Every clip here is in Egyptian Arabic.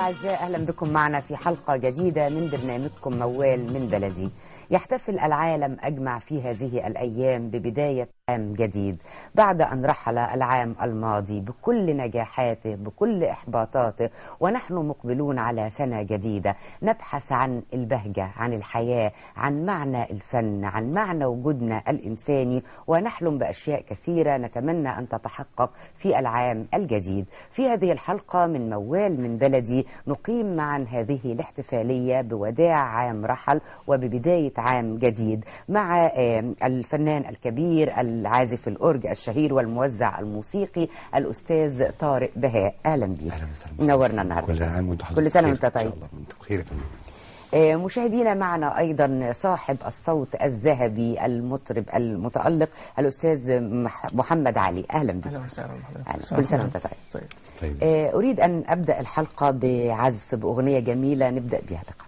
الأعزاء أهلا بكم معنا في حلقة جديدة من برنامجكم موال من بلدي يحتفل العالم أجمع في هذه الأيام ببداية عام جديد بعد أن رحل العام الماضي بكل نجاحاته بكل إحباطاته ونحن مقبلون على سنة جديدة نبحث عن البهجة عن الحياة عن معنى الفن عن معنى وجودنا الإنساني ونحلم بأشياء كثيرة نتمنى أن تتحقق في العام الجديد في هذه الحلقة من موال من بلدي نقيم معا هذه الاحتفالية بوداع عام رحل وببداية عام جديد مع الفنان الكبير العازف الأورج الشهير والموزع الموسيقي الأستاذ طارق بهاء أهلا بيك اهلا وسهلا منورنا النهارده كل عام وانت كل سنة وانت ان طيب. شاء الله وانتم بخير يا فندم آه، مشاهدينا معنا أيضا صاحب الصوت الذهبي المطرب المتألق الأستاذ مح- محمد علي أهلا بك اهلا وسهلا بحضرتك. أهلا. كل سنة وانت طيب طيب طيب آه، أريد أن أبدأ الحلقة بعزف بأغنية جميلة نبدأ بها لقاء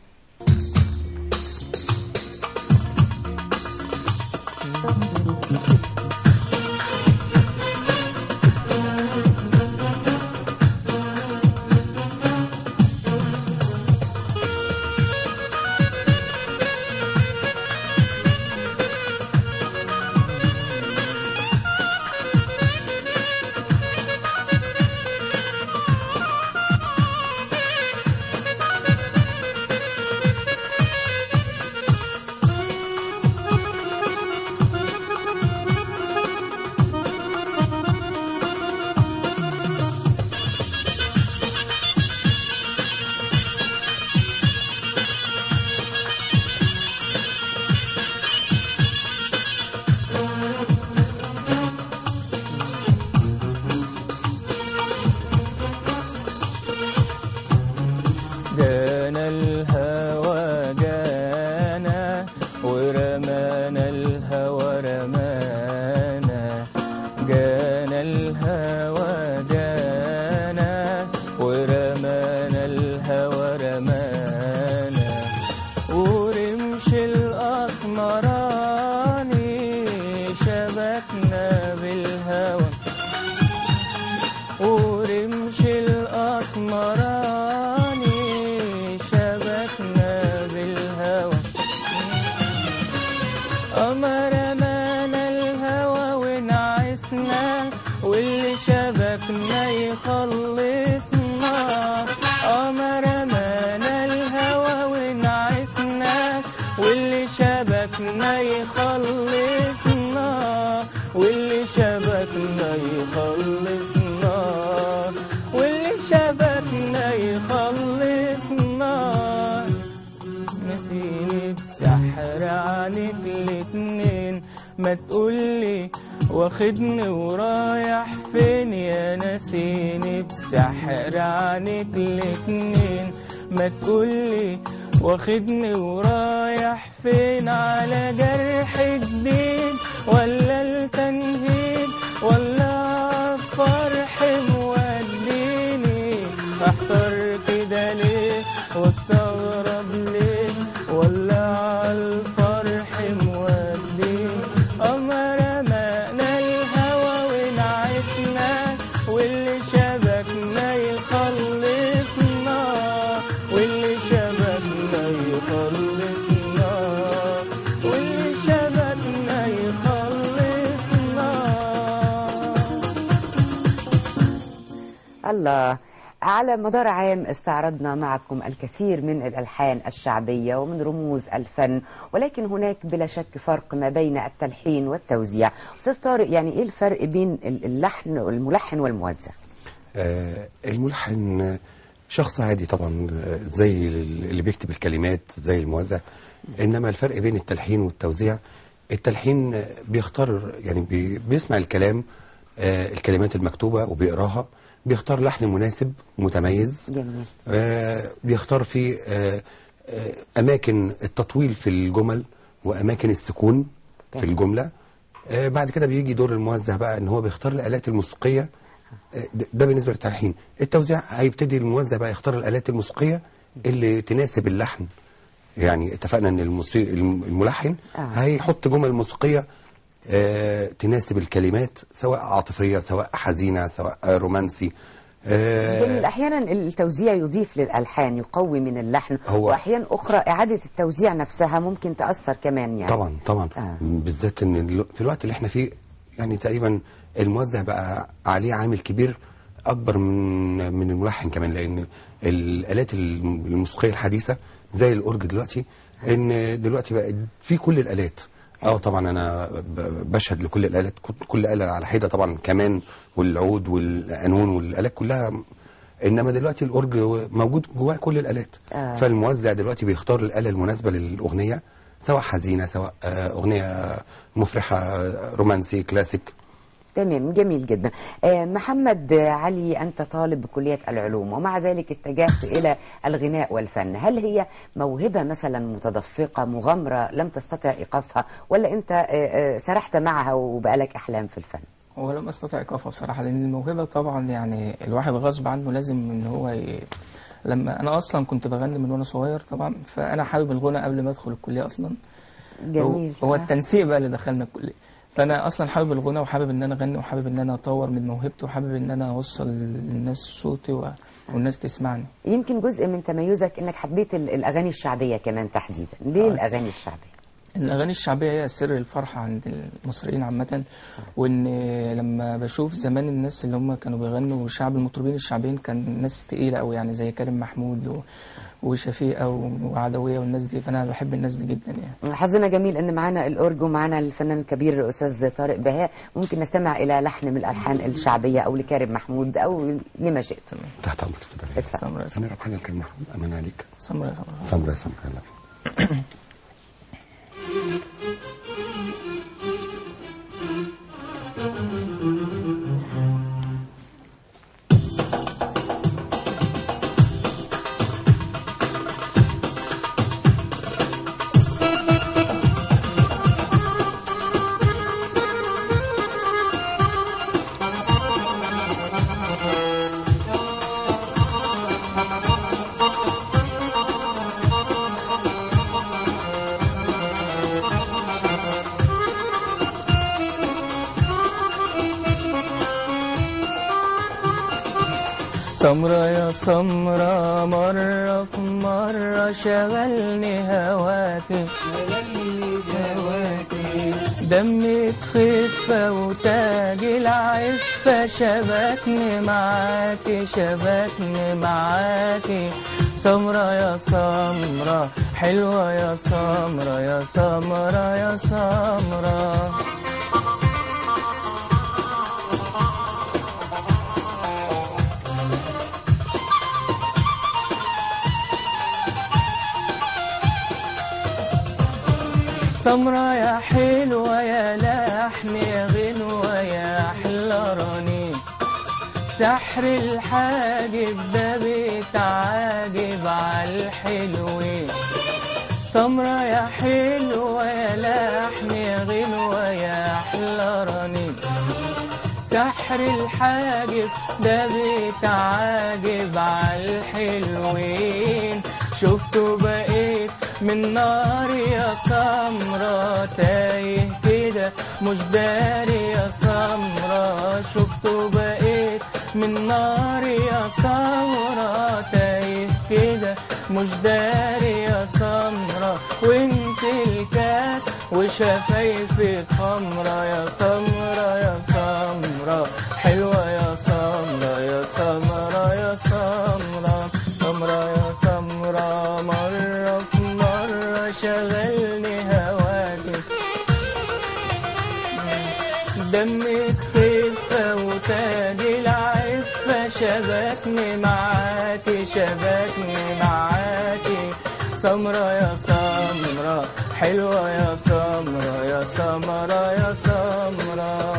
جانا الهوى جانا ورمانا الهوى رمانا جانا الهوى جانا ورمانا الهوى رمانا ورمش الأسمراني شبكنا بالهوى ورمش الأسمراني شبكنا بالهوى أمر مانا الهوى ونعسنا واللي شبكنا يخلصنا أمر مانا الهوى ونعسنا واللي شبكنا يخلصنا واللي شبكنا يخلصنا واللي شبكنا يخلصنا نسيني بسحر عنك الاتنين ما تقولي واخدني ورايح فين يا نسيني بسحر عنك الاتنين ما تقولي واخدني ورايح فين على جرح جديد ولا التنهيد ولا فرح موديني احتار كده ليه واستغرب ليه ولا عالفرح موديني أمر مانا الهوى ونعسنا واللي شبكنا يخلصنا واللي شبكنا يخلصنا واللي شبكنا يخلصنا الله على مدار عام استعرضنا معكم الكثير من الألحان الشعبية ومن رموز الفن ولكن هناك بلا شك فرق ما بين التلحين والتوزيع أستاذ طارق يعني إيه الفرق بين اللحن والملحن والموزع آه الملحن شخص عادي طبعا آه، زي اللي بيكتب الكلمات زي الموزع انما الفرق بين التلحين والتوزيع التلحين آه، بيختار يعني بي بيسمع الكلام آه الكلمات المكتوبة وبيقراها بيختار لحن مناسب متميز جميل آه، بيختار فيه آه، آه، أماكن التطويل في الجمل وأماكن السكون في تمام. الجملة آه، بعد كده بيجي دور الموزع بقى ان هو بيختار الآلات الموسيقية آه، ده- ده بالنسبة للتلحين التوزيع هيبتدي الموزع بقى يختار الآلات الموسيقية اللي تناسب اللحن يعني اتفقنا ان الموسيقى الملحن آه. هيحط جمل موسيقية آه، تناسب الكلمات سواء عاطفية سواء حزينة سواء رومانسي آه، جميل احيانا التوزيع يضيف للالحان يقوي من اللحن هو- واحيانا اخرى اعاده التوزيع نفسها ممكن تاثر كمان يعني طبعا طبعا آه. بالذات ان ال- في الوقت اللي احنا فيه يعني تقريبا الموزع بقى عليه عامل كبير اكبر من من الملحن كمان لان الالات الم- الموسيقيه الحديثه زي الاورج دلوقتي ان دلوقتي بقى في كل الالات اه طبعا انا ب- بشهد لكل الالات كل- كل اله على حده طبعا كمان والعود والقانون والالات كلها انما دلوقتي الاورج موجود جواه كل الالات آه. فالموزع دلوقتي بيختار الاله المناسبه للاغنيه سواء حزينه سواء آه، اغنيه مفرحه آه، رومانسي كلاسيك تمام جميل جدا آه، محمد علي أنت طالب بكلية العلوم ومع ذلك اتجهت إلى الغناء والفن هل هي موهبة مثلا متدفقة مغامرة لم تستطع إيقافها ولا أنت آه، آه، سرحت معها وبقالك أحلام في الفن هو لم استطع ايقافها بصراحه لان الموهبه طبعا يعني الواحد غصب عنه لازم ان هو ي... لما انا اصلا كنت بغني من وانا صغير طبعا فانا حابب الغنى قبل ما ادخل الكليه اصلا جميل هو, هو آه. التنسيق بقى اللي دخلنا الكليه فانا اصلا حابب الغنى وحابب ان انا اغني وحابب ان انا اطور من موهبتي وحابب ان انا اوصل للناس صوتي و... والناس تسمعني يمكن جزء من تميزك أنك حبيت ال- الأغاني الشعبية كمان تحديدا ليه آه. الأغاني الشعبية الأغاني الشعبية هي سر الفرحة عند المصريين عامة وإن لما بشوف زمان الناس اللي هم كانوا بيغنوا شعب المطربين الشعبيين كان ناس تقيلة أوي يعني زي كريم محمود و- وشفيقة و- وعدوية والناس دي فأنا بحب الناس دي جدا يعني حظنا جميل ان معانا الاورج ومعانا الفنان الكبير الاستاذ طارق بهاء ممكن نستمع الى لحن من الالحان الشعبيه او لكريم محمود او لما شئت تحت امرك اتفضل اتفضل. سمرة يا سمرة هنلعب حاجه لكريم محمود امان عليك سمرة يا سمرة سمرة يا سمرة يلا سمرة يا سمرة مرة في مرة شغلني هواكي شغلني هواكي دمك خفة وتاج العفة شبكني معاكي شبكني معاكي سمرة يا سمرة حلوة يا سمرة يا سمرة يا سمرة سمرة يا حلوة يا لحن يا غنوة يا أحلى رنين سحر الحاجب ده بيتعاجب عالحلوين سمرة يا حلوة يا لحن يا غنوة يا أحلى رنين سحر الحاجب ده بيتعاجب عالحلوين شفته بقيت من نار يا سمرة تايه كده مش داري يا سمرة شفته بقيت من نار يا سمرة تايه كده مش داري يا سمرة وانت الكاس وشفايفك خمرة يا سمرة يا سمرة حلوة يا سمرة يا سمرة يا سمرة سمرة يا سمرة مرة في مرة شغلني هواكي دمك خفة وتاج العفة شبكني معاكي شبكني معاكي سمرة يا سمرة حلوة يا سمرة يا سمرة يا سمرة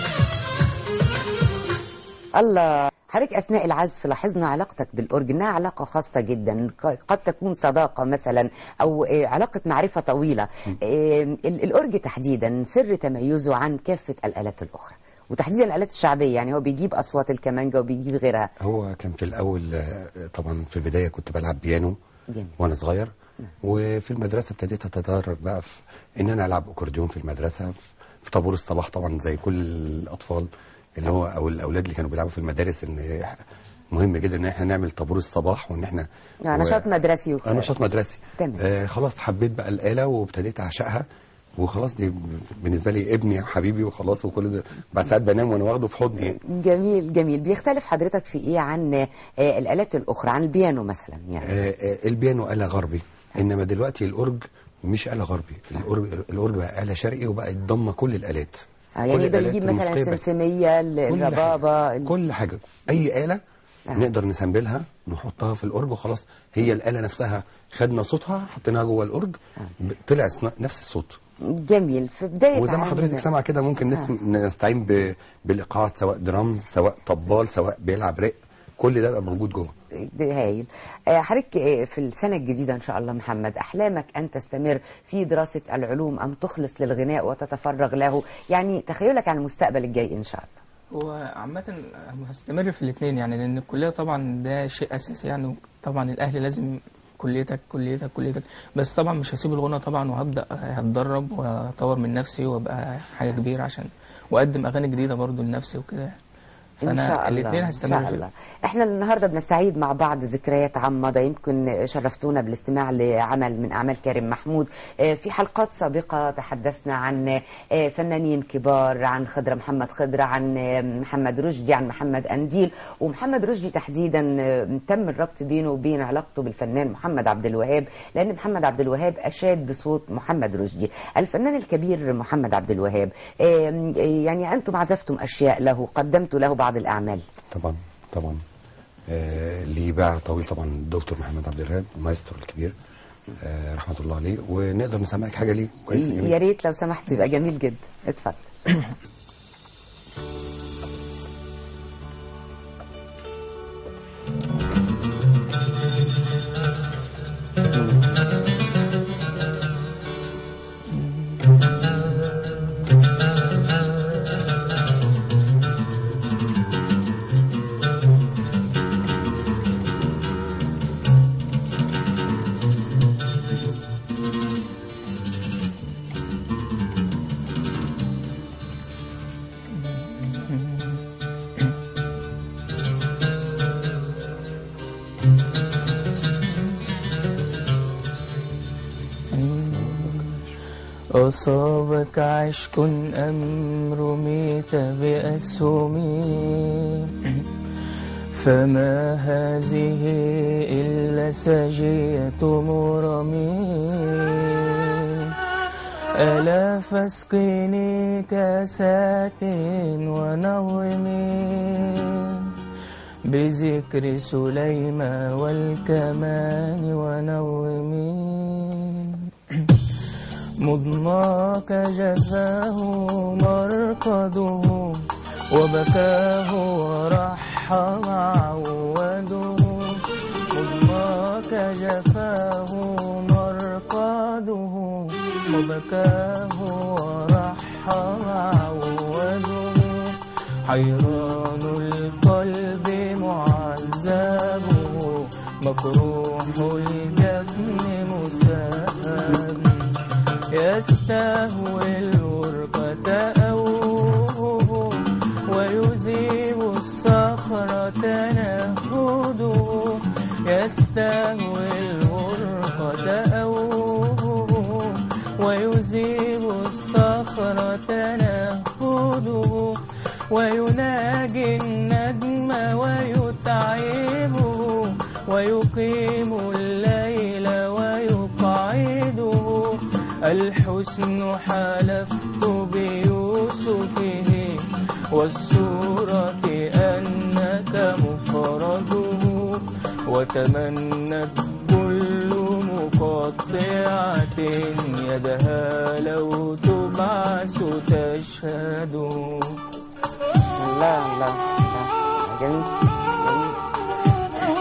الله حضرتك اثناء العزف لاحظنا علاقتك بالاورج انها علاقه خاصه جدا ق- قد تكون صداقه مثلا او آه، علاقه معرفه طويله آه، ال- الاورج تحديدا سر تميزه عن كافه الالات الاخرى وتحديدا الالات الشعبيه يعني هو بيجيب اصوات الكمانجه وبيجيب غيرها هو كان في الاول آه، طبعا في البدايه كنت بلعب بيانو جميل. وانا صغير وفي المدرسه ابتديت اتدرب بقى في ان انا العب اكورديون في المدرسه في- في طابور الصباح طبعا زي كل الاطفال اللي هو او الاولاد اللي كانوا بيلعبوا في المدارس ان مهم جدا ان احنا نعمل طابور الصباح وان احنا آه، نشاط مدرسي وكده. آه، نشاط مدرسي تمام. آه خلاص حبيت بقى الاله وابتديت اعشقها وخلاص دي بالنسبه لي ابني وحبيبي وخلاص وكل ده بعد ساعات بنام وانا واخده في حضني يعني. جميل جميل بيختلف حضرتك في ايه عن آه، الالات الاخرى عن البيانو مثلا يعني آه آه البيانو آلة غربي انما دلوقتي الاورج مش آلة غربي الاورج الاورج بقى آلة شرقي وبقى يتضم كل الالات آه، يعني كل يقدر الآلات يجيب مثلا الموسيقية بقت- السمسميه ال- كل الربابه حاجة. ال- كل حاجه اي آلة آه. نقدر نسامبلها نحطها في الاورج وخلاص هي الآلة نفسها خدنا صوتها حطيناها جوه الاورج ب- طلع سن- نفس الصوت جميل في بدايه وزي ما عام- حضرتك سامع كده ممكن نسم... نستعين ب... بالايقاعات سواء درامز سواء طبال سواء بيلعب رق كل ده بقى موجود جوه ده هايل آه، حضرتك آه، في السنة الجديدة إن شاء الله محمد أحلامك أن تستمر في دراسة العلوم أم تخلص للغناء وتتفرغ له يعني تخيلك عن المستقبل الجاي إن شاء الله هو عامة هستمر في الاثنين يعني لأن الكلية طبعا ده شيء أساسي يعني طبعا الأهل لازم كليتك كليتك كليتك بس طبعا مش هسيب الغنى طبعا وهبدأ هتدرب وأطور من نفسي وأبقى حاجة كبيرة عشان وأقدم أغاني جديدة برضو لنفسي وكده إن شاء فأنا الله الاثنين إن هستمر شاء فيهم. الله إحنا النهاردة بنستعيد مع بعض ذكريات عن مضى يمكن شرفتونا بالاستماع لعمل من أعمال كريم محمود آه، في حلقات سابقة تحدثنا عن آه، فنانين كبار عن خضرة محمد خضرة عن آه، محمد رشدي عن محمد أنديل ومحمد رشدي تحديدا آه، تم الربط بينه وبين علاقته بالفنان محمد عبد الوهاب لأن محمد عبد الوهاب أشاد بصوت محمد رشدي الفنان الكبير محمد عبد الوهاب آه، آه، يعني أنتم عزفتم أشياء له قدمتوا له بعض الأعمال طبعا طبعا آه ليه باع طويل طبعا الدكتور محمد عبد الوهاب المايسترو الكبير آه رحمه الله عليه ونقدر نسمعك حاجه ليه كويسه يا جميله ريت لو سمحتوا يبقى جميل جدا اتفضل أصابك عشق أم رميت بأسهم فما هذه إلا سجية مرمي ألا فاسقني كاسات ونومي بذكر سليمان والكمان ونومي مضناك جفاه مرقده وبكاه ورحم عوده مضناك جفاه مرقده وبكاه ورحم عوده حيران القلب معذبه مكروح الجفن مساب يستهوي الورقة أوه ويذيب الصخرة تنهده يستهوي الورقة أوه ويذيب الصخرة تنهده ويناجي النجم ويتعبه ويقيم الليل ويقعده الحسن حلفت بيوسفه والسورة أنك مفرده وتمنت كل مقطعة يدها لو تبعث تشهد الله الله الله جميل جميل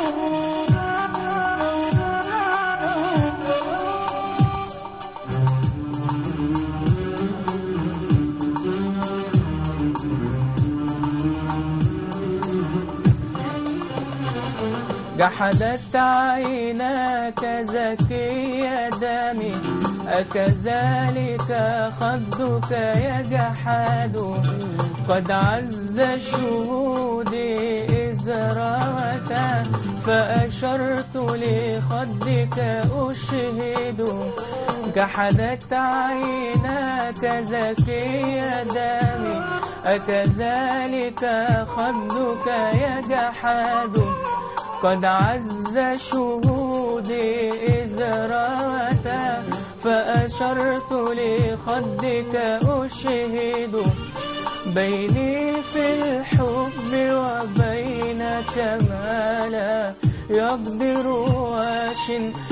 جحدت عيناك زكي دمي أكذلك خدك يجحد قد عز شهودي إذ إزرعت فأشرت لخدك أشهد جحدت عيناك زكي دمي أكذلك خدك يجحد قد عز شهودي إذ رأت فأشرت لخدك أشهد بيني في الحب وبينك ما لا يقدر واش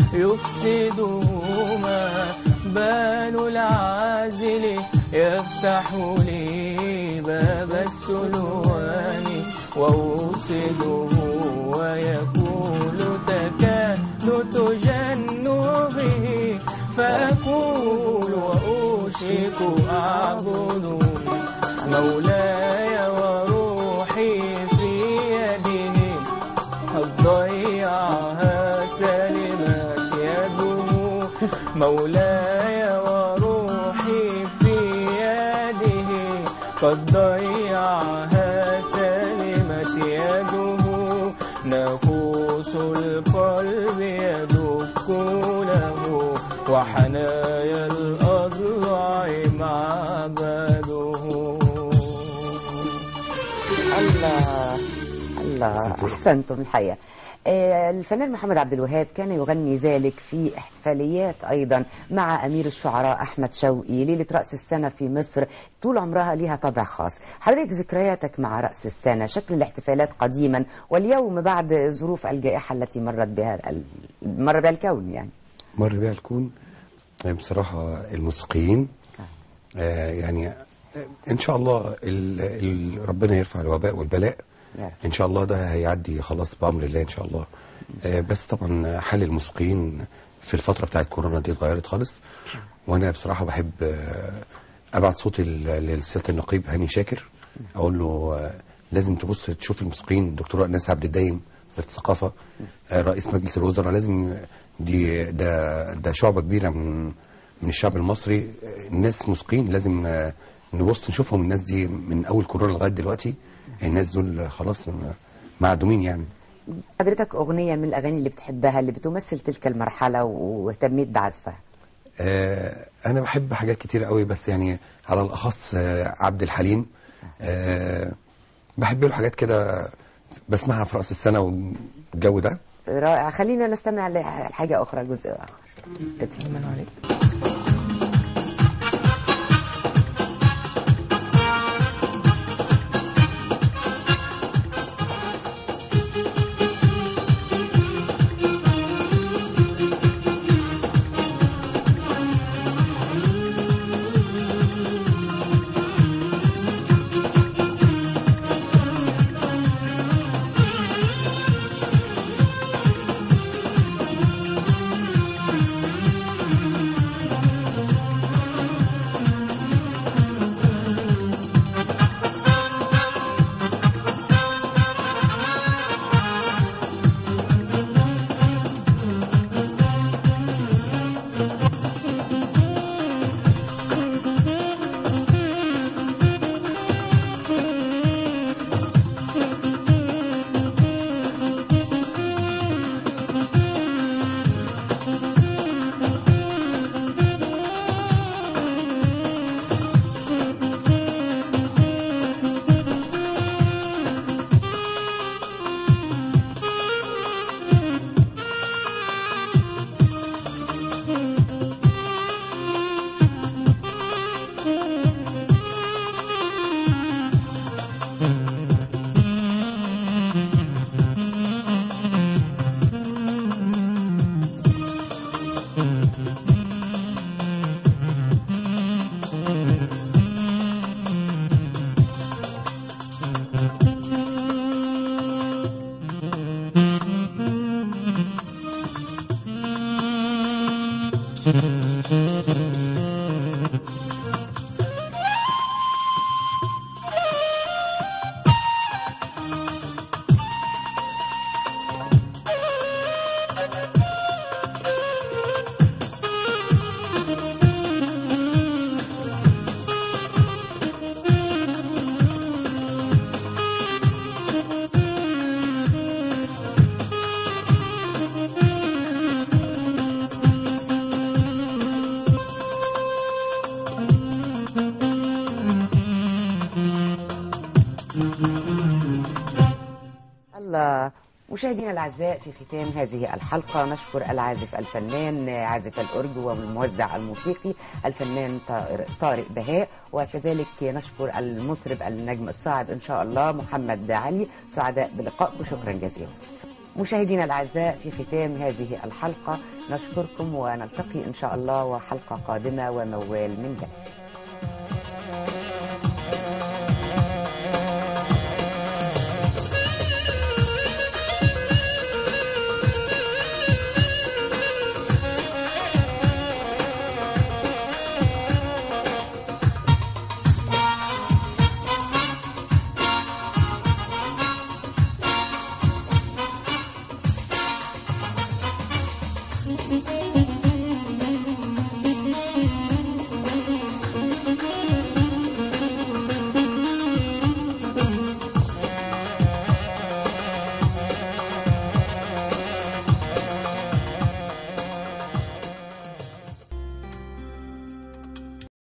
يفسدهما بال العازل يفتح لي باب السلوان وأوصله ويقول تكاد تجن به فأقول وأوشك أعبد مولاي وروحي في يده قد ضيعها سلمت يده مولاي وروحي في يده قد ضيعها سلمت يده نفوس القلب يدك له وحنايا الأضلاع معبده الله الله احسنتم الحقيقه آه، الفنان محمد عبد الوهاب كان يغني ذلك في احتفاليات ايضا مع امير الشعراء احمد شوقي ليله راس السنه في مصر طول عمرها ليها طابع خاص حضرتك ذكرياتك مع راس السنه شكل الاحتفالات قديما واليوم بعد ظروف الجائحه التي مرت بها ال- مر بها الكون يعني مر بيها الكون آه، بصراحة الموسيقيين آه، يعني آه، إن شاء الله ال ال ربنا يرفع الوباء والبلاء يا رب. إن شاء الله ده هيعدي خلاص بأمر الله إن شاء الله آه، بس طبعا حال الموسيقيين في الفترة بتاعت كورونا دي اتغيرت خالص وأنا بصراحة بحب آه، أبعت صوتي لل- للسيادة النقيب هاني شاكر أقول له آه، لازم تبص تشوف الموسيقيين الدكتور أناس عبد الدايم وزارة الثقافة آه، رئيس مجلس الوزراء لازم دي ده ده شعبة كبيرة من من الشعب المصري آه، الناس موسيقيين لازم آه، نبص نشوفهم الناس دي من أول كورونا لغاية دلوقتي الناس دول خلاص آه، معدومين يعني حضرتك اغنيه من الاغاني اللي بتحبها اللي بتمثل تلك المرحله واهتميت بعزفها آه، انا بحب حاجات كتير قوي بس يعني على الاخص آه، عبد الحليم آه، بحب له حاجات كده بسمعها في راس السنه والجو ده رائع خلينا نستمع لحاجه اخرى جزء اخر اتفضل. من عليك مشاهدينا الاعزاء في ختام هذه الحلقه نشكر العازف الفنان عازف الاورج والموزع الموسيقي الفنان طارق- طارق بهاء وكذلك نشكر المطرب النجم الصاعد ان شاء الله محمد علي سعداء بلقائكم شكرا جزيلا مشاهدينا الاعزاء في ختام هذه الحلقه نشكركم ونلتقي ان شاء الله وحلقه قادمه وموال من بلدي